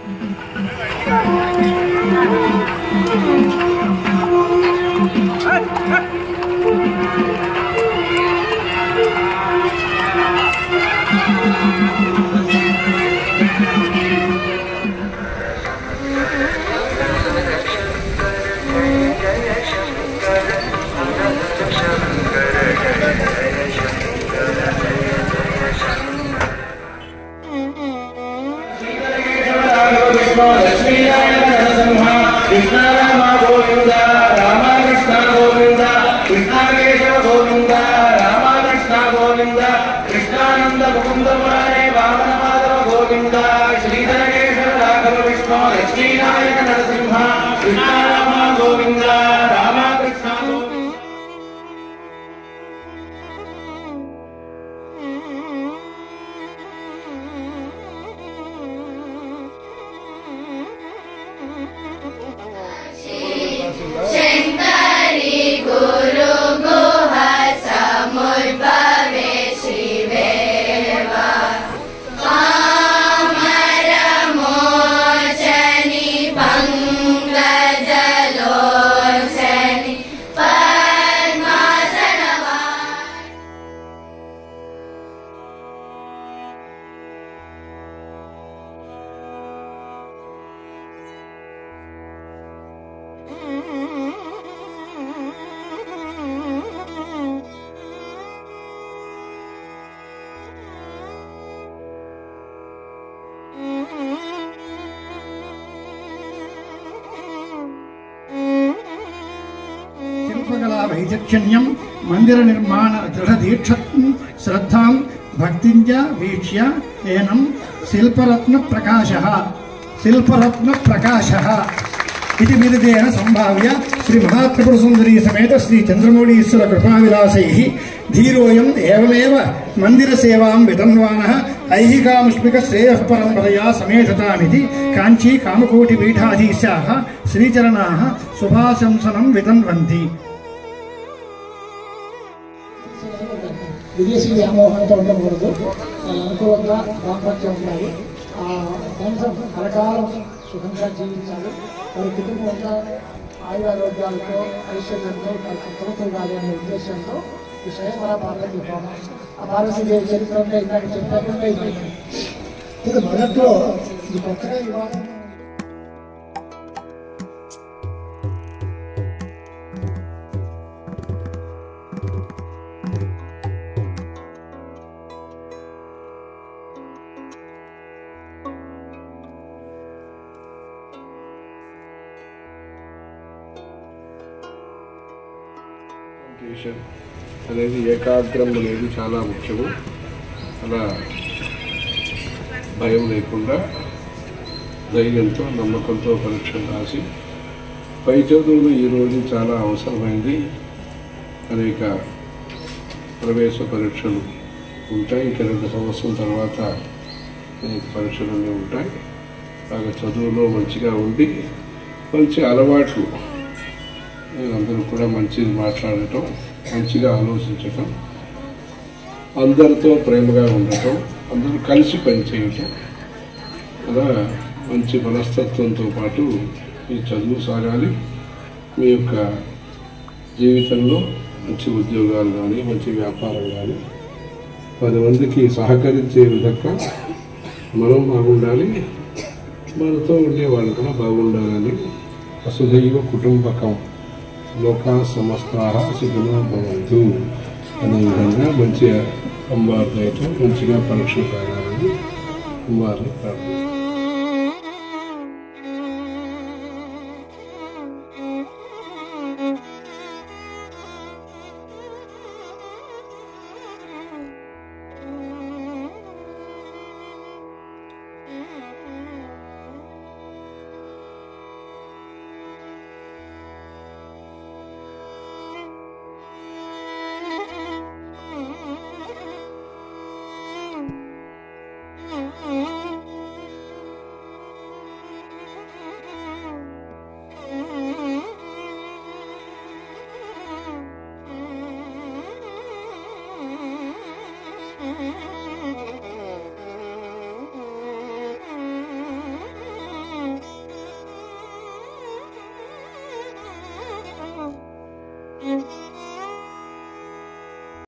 కృష్ణ రామ గోవింద రామ కృష్ణ గోవింద కృష్ణ కేశవ గోవింద రామ కృష్ణ గోవింద కృష్ణానంద ముకుంద మురారే వామన మాధవ గోవింద శ్రీధర కేశవ రాఘవ విష్ణు లక్ష్మీనాయక నరసింహ కృష్ణ రామ గోవింద రామ కృష్ణ గోవింద शङ्करि गुरु गुह समुद्भवे शिवेव कामरमोचनि पङ्कजलोचनि पद्मासनवा శిల్పకళా వైచక్షణ్యం మందిర నిర్మాణ దృఢదీక్షత్వం శ్రద్ధాం భక్తించ వీక్ష్య ఏనం శిల్పరత్న ప్రకాశ శిల్పరత్న ప్రకాశ ఇది విరుదేన సంభావ్య శ్రీ మహాత్రిపుర సుందరీ సమేత శ్రీ చంద్రమౌళీశ్వర కృపావిలాసై ధీరోయం ఏవమేవ మందిర సేవాం వితన్వాన ఐహికాముష్మిక శ్రేయః పరంపరయా సమేతతామితి కాంచీ కామకోటి పీఠాధీశాः శ్రీచరణాः శుభాశంసనం వితన్వంతి విదేశీ వ్యామోహంతో ఉండకూడదు చాలా అనుకూలంగా దాంపత్యం ఉండాలి ఆ వంశం కలకాలం సుఖంగా జీవించాలి వారి కుటుంబం అంతా ఆయురారోగ్యాలతో ఐశ్వర్యంతో తొలతుండాలి అనే ఉద్దేశంతో ఈ స్వయంవర పార్వతీ హోమం ఆ పార్వతీదేవి చరిత్ర ఉంటే ఇందాక చెప్పకుండా ఇది ఇది మొదట్లో ఇది కొత్తగా వివాహం కాన్సన్ట్రేషన్ అనేది ఏకాగ్రం అనేది చాలా ముఖ్యము అలా భయం లేకుండా ధైర్యంతో నమ్మకంతో పరీక్షలు రాసి పై చదువులు ఈరోజు చాలా అవసరమైంది అనేక ప్రవేశ పరీక్షలు ఉంటాయి ఇంకా రెండు సంవత్సరం తర్వాత అనేక పరీక్షలన్నీ ఉంటాయి బాగా చదువులో మంచిగా ఉండి మంచి అలవాట్లు అందరూ కూడా మంచిది మాట్లాడటం మంచిగా ఆలోచించటం అందరితో ప్రేమగా ఉండటం అందరూ కలిసి పనిచేయటం అలా మంచి మనస్తత్వంతో పాటు మీ చదువు సాగాలి మీ యొక్క జీవితంలో మంచి ఉద్యోగాలు కానీ మంచి వ్యాపారం కానీ పది మందికి సహకరించే విధంగా మనం బాగుండాలి మనతో ఉండే వాళ్ళు కూడా బాగుండాలని వసుదైవ కుటుంబకం లోకా సమస్తాహ సుఖినో భవంతు అనే విధంగా మంచి అమ్మవారితో మంచిగా పరీక్షలు కాగాలని అమ్మవారిని ప్రార్థన Mm-hmm.